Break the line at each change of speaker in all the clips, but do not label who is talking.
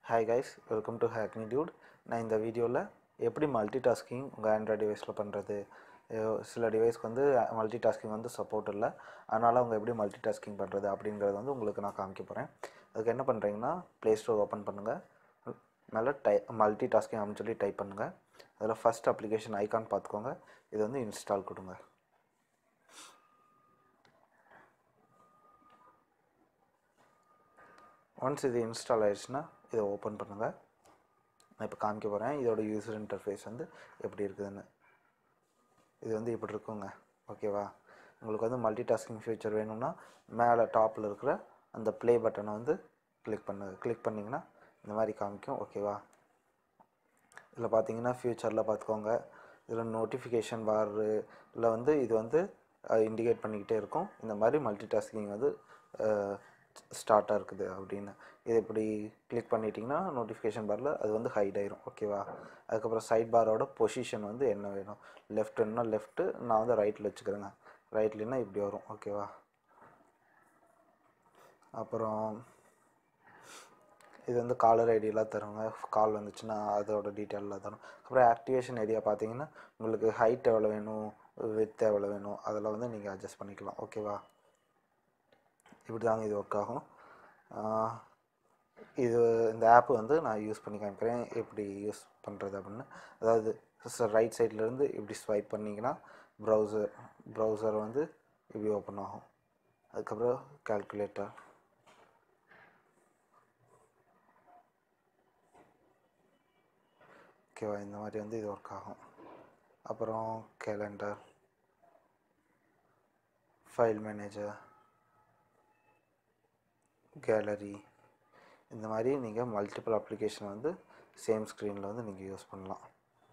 hi guys welcome to Hackney dude நான் இந்த வீடியோவில் எப்படி மல்டி டாஸ்கிங் உங்கள் ஆண்ட்ராய்ட் டிவைஸில் பண்ணுறது சில டிவைஸ்க்கு வந்து மல்டி டாஸ்கிங் வந்து சப்போர்ட் இல்லை அதனால் அவங்க எப்படி மல்டி டாஸ்கிங் பண்ணுறது அப்படிங்கிறது வந்து உங்களுக்கு நான் காமிக்க போகிறேன் அதுக்கு என்ன பண்ணுறீங்கன்னா ப்ளே ஸ்டோர் ஓப்பன் பண்ணுங்கள் மேலே டை மல்டி டாஸ்கிங் அப்படின்னு சொல்லி டைப் பண்ணுங்கள் அதில் ஃபஸ்ட் அப்ளிகேஷன் ஐகான் பார்த்துக்கோங்க இது வந்து இன்ஸ்டால் கொடுங்க ஒன்ஸ் இது இன்ஸ்டால் ஆயிடுச்சுன்னா இதை ஓப்பன் பண்ணுங்கள் நான் இப்போ காமிக்க போகிறேன் இதோட யூசர் இன்டர்ஃபேஸ் வந்து எப்படி இருக்குதுன்னு இது வந்து இப்படி இருக்குங்க ஓகேவா உங்களுக்கு வந்து மல்டி டாஸ்கிங் ஃபியூச்சர் வேணும்னா மேலே டாப்பில் இருக்கிற அந்த ப்ளே பட்டனை வந்து கிளிக் பண்ணுங்க கிளிக் பண்ணிங்கன்னா இந்த மாதிரி காமிக்கும் ஓகேவா இதில் பார்த்தீங்கன்னா ஃப்யூச்சரில் பார்த்துக்கோங்க இதில் நோட்டிஃபிகேஷன் இல்லை வந்து இது வந்து இண்டிகேட் பண்ணிக்கிட்டே இருக்கும் இந்த மாதிரி மல்டி டாஸ்கிங் வந்து ஸ்டார்ட்டாக இருக்குது அப்படின்னு இது இப்படி கிளிக் பண்ணிட்டீங்கன்னா நோட்டிஃபிகேஷன் பாரில் அது வந்து ஹைட் ஆயிரும் ஓகேவா அதுக்கப்புறம் சைட் பாரோட பொசிஷன் வந்து என்ன வேணும் லெஃப்ட் வேணும்னா லெஃப்ட்டு நான் வந்து ரைட்டில் வச்சுக்கிறேங்க ரைட்லனா இப்படி வரும் ஓகேவா அப்புறம் இது வந்து காலர் ஐடியெலாம் தருவாங்க கால் வந்துச்சுன்னா அதோட டீட்டெயிலாம் தரும் அப்புறம் ஆக்டிவேஷன் ஐடியா பார்த்தீங்கன்னா உங்களுக்கு ஹைட் எவ்வளோ வேணும் வித் எவ்வளோ வேணும் அதெல்லாம் வந்து நீங்கள் அட்ஜஸ்ட் பண்ணிக்கலாம் ஓகேவா இப்படி தாங்க இது ஒர்க் ஆகும் இது இந்த ஆப் வந்து நான் யூஸ் பண்ணி காமிக்கிறேன் எப்படி யூஸ் பண்ணுறது அப்படின்னு அதாவது ரைட் சைட்லேருந்து இப்படி ஸ்வைப் பண்ணிங்கன்னா ப்ரௌசர் ப்ரௌசர் வந்து இப்படி ஓப்பன் ஆகும் அதுக்கப்புறம் கால்குலேட்டர் ஓகேவா இந்த மாதிரி வந்து இது ஒர்க் ஆகும் அப்புறம் கேலண்டர் ஃபைல் மேனேஜர் கேலரி இந்த மாதிரி நீங்கள் மல்டிபிள் அப்ளிகேஷன் வந்து சேம் ஸ்க்ரீனில் வந்து நீங்கள் யூஸ் பண்ணலாம்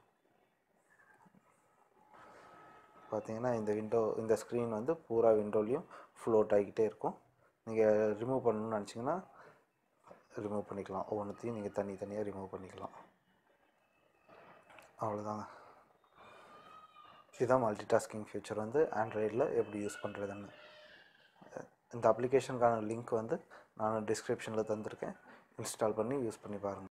பார்த்தீங்கன்னா இந்த விண்டோ இந்த ஸ்க்ரீன் வந்து பூரா விண்டோலையும் ஃப்ளோட் ஆகிக்கிட்டே இருக்கும் நீங்கள் ரிமூவ் பண்ணணும்னு நினச்சிங்கன்னா ரிமூவ் பண்ணிக்கலாம் ஒவ்வொன்றுத்தையும் நீங்கள் தனித்தனியாக ரிமூவ் பண்ணிக்கலாம் அவ்வளோதாங்க இதுதான் மல்டி டாஸ்கிங் ஃபியூச்சர் வந்து ஆண்ட்ராய்டில் எப்படி யூஸ் பண்ணுறதுன்னு இந்த அப்ளிகேஷனுக்கான லிங்க் வந்து நான் டிஸ்கிரிப்ஷனில் தந்திருக்கேன் இன்ஸ்டால் பண்ணி யூஸ் பண்ணி பாருங்கள்